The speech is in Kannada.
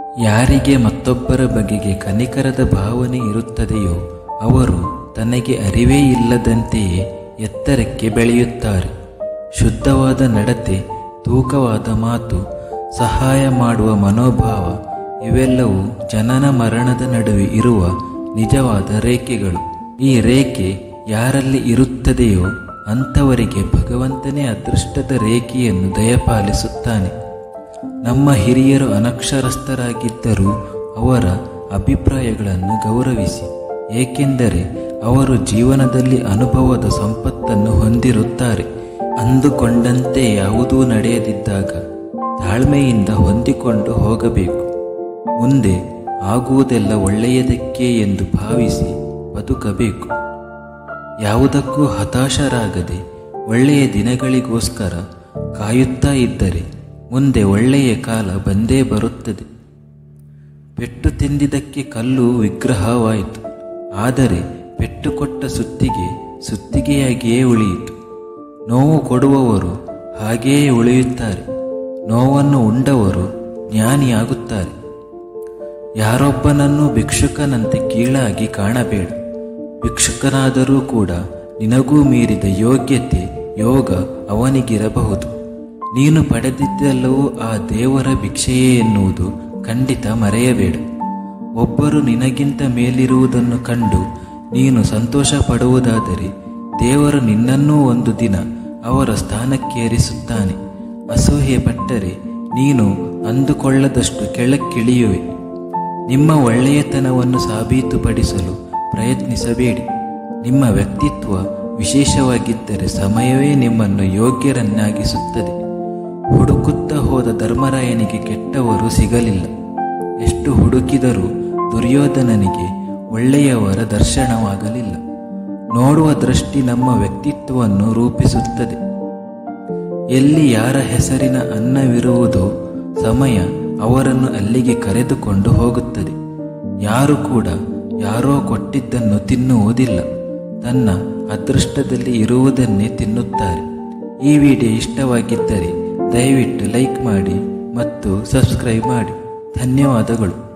ಯಾರಿಗೆ ಮತ್ತೊಬ್ಬರ ಬಗೆಗೆ ಕನಿಕರದ ಭಾವನೆ ಇರುತ್ತದೆಯೋ ಅವರು ತನಗೆ ಅರಿವೇ ಇಲ್ಲದಂತೆಯೇ ಎತ್ತರಕ್ಕೆ ಬೆಳೆಯುತ್ತಾರೆ ಶುದ್ಧವಾದ ನಡತೆ ತೂಕವಾದ ಮಾತು ಸಹಾಯ ಮಾಡುವ ಮನೋಭಾವ ಇವೆಲ್ಲವೂ ಜನನ ಮರಣದ ನಡುವೆ ಇರುವ ನಿಜವಾದ ರೇಖೆಗಳು ಈ ರೇಖೆ ಯಾರಲ್ಲಿ ಇರುತ್ತದೆಯೋ ಅಂಥವರಿಗೆ ಭಗವಂತನೇ ಅದೃಷ್ಟದ ರೇಖೆಯನ್ನು ದಯಪಾಲಿಸುತ್ತಾನೆ ನಮ್ಮ ಹಿರಿಯರು ಅನಕ್ಷರಸ್ಥರಾಗಿದ್ದರೂ ಅವರ ಅಭಿಪ್ರಾಯಗಳನ್ನು ಗೌರವಿಸಿ ಏಕೆಂದರೆ ಅವರು ಜೀವನದಲ್ಲಿ ಅನುಭವದ ಸಂಪತ್ತನ್ನು ಹೊಂದಿರುತ್ತಾರೆ ಅಂದುಕೊಂಡಂತೆ ಯಾವುದೂ ನಡೆಯದಿದ್ದಾಗ ತಾಳ್ಮೆಯಿಂದ ಹೊಂದಿಕೊಂಡು ಹೋಗಬೇಕು ಮುಂದೆ ಆಗುವುದೆಲ್ಲ ಒಳ್ಳೆಯದಕ್ಕೆ ಎಂದು ಭಾವಿಸಿ ಬದುಕಬೇಕು ಯಾವುದಕ್ಕೂ ಹತಾಶರಾಗದೆ ಒಳ್ಳೆಯ ದಿನಗಳಿಗೋಸ್ಕರ ಕಾಯುತ್ತಾ ಇದ್ದರೆ ಮುಂದೆ ಒಳ್ಳೆಯ ಕಾಲ ಬಂದೇ ಬರುತ್ತದೆ ಪೆಟ್ಟು ತಿಂದಿದ್ದಕ್ಕೆ ಕಲ್ಲು ವಿಗ್ರಹವಾಯಿತು ಆದರೆ ಪೆಟ್ಟು ಕೊಟ್ಟ ಸುತ್ತಿಗೆ ಸುತ್ತಿಗೆಯಾಗಿಯೇ ಉಳಿಯಿತು ನೋವು ಕೊಡುವವರು ಹಾಗೆಯೇ ಉಳಿಯುತ್ತಾರೆ ನೋವನ್ನು ಉಂಡವರು ಜ್ಞಾನಿಯಾಗುತ್ತಾರೆ ಯಾರೊಬ್ಬನನ್ನು ಭಿಕ್ಷುಕನಂತೆ ಕೀಳಾಗಿ ಕಾಣಬೇಡ ಭಿಕ್ಷುಕನಾದರೂ ಕೂಡ ನಿನಗೂ ಮೀರಿದ ಯೋಗ್ಯತೆ ಯೋಗ ಅವನಿಗಿರಬಹುದು ನೀನು ಪಡೆದಿದ್ದೆಲ್ಲವೂ ಆ ದೇವರ ಭಿಕ್ಷೆಯೇ ಎನ್ನುವುದು ಖಂಡಿತ ಮರೆಯಬೇಡ ಒಬ್ಬರು ನಿನಗಿಂತ ಮೇಲಿರುವುದನ್ನು ಕಂಡು ನೀನು ಸಂತೋಷ ಪಡುವುದಾದರೆ ದೇವರು ನಿನ್ನನ್ನೂ ಒಂದು ದಿನ ಅವರ ಸ್ಥಾನಕ್ಕೇರಿಸುತ್ತಾನೆ ಅಸೂಹೆ ಪಟ್ಟರೆ ನೀನು ಅಂದುಕೊಳ್ಳದಷ್ಟು ಕೆಳಕ್ಕಿಳಿಯುವೆ ನಿಮ್ಮ ಒಳ್ಳೆಯತನವನ್ನು ಸಾಬೀತುಪಡಿಸಲು ಪ್ರಯತ್ನಿಸಬೇಡಿ ನಿಮ್ಮ ವ್ಯಕ್ತಿತ್ವ ವಿಶೇಷವಾಗಿದ್ದರೆ ಸಮಯವೇ ನಿಮ್ಮನ್ನು ಯೋಗ್ಯರನ್ನಾಗಿಸುತ್ತದೆ ಹುಡುಕುತ್ತಾ ಹೋದ ಧರ್ಮರಾಯನಿಗೆ ಕೆಟ್ಟವರು ಸಿಗಲಿಲ್ಲ ಎಷ್ಟು ಹುಡುಕಿದರೂ ದುರ್ಯೋಧನನಿಗೆ ಒಳ್ಳೆಯವರ ದರ್ಶನವಾಗಲಿಲ್ಲ ನೋಡುವ ದೃಷ್ಟಿ ನಮ್ಮ ವ್ಯಕ್ತಿತ್ವವನ್ನು ರೂಪಿಸುತ್ತದೆ ಎಲ್ಲಿ ಯಾರ ಹೆಸರಿನ ಅನ್ನವಿರುವುದೋ ಸಮಯ ಅವರನ್ನು ಅಲ್ಲಿಗೆ ಕರೆದುಕೊಂಡು ಹೋಗುತ್ತದೆ ಯಾರು ಕೂಡ ಯಾರೋ ಕೊಟ್ಟಿದ್ದನ್ನು ತಿನ್ನುವುದಿಲ್ಲ ತನ್ನ ಅದೃಷ್ಟದಲ್ಲಿ ಇರುವುದನ್ನೇ ತಿನ್ನುತ್ತಾರೆ ಈ ವಿಡಿಯೋ ಇಷ್ಟವಾಗಿದ್ದರೆ ದಯವಿಟ್ಟು ಲೈಕ್ ಮಾಡಿ ಮತ್ತು ಸಬ್ಸ್ಕ್ರೈಬ್ ಮಾಡಿ ಧನ್ಯವಾದಗಳು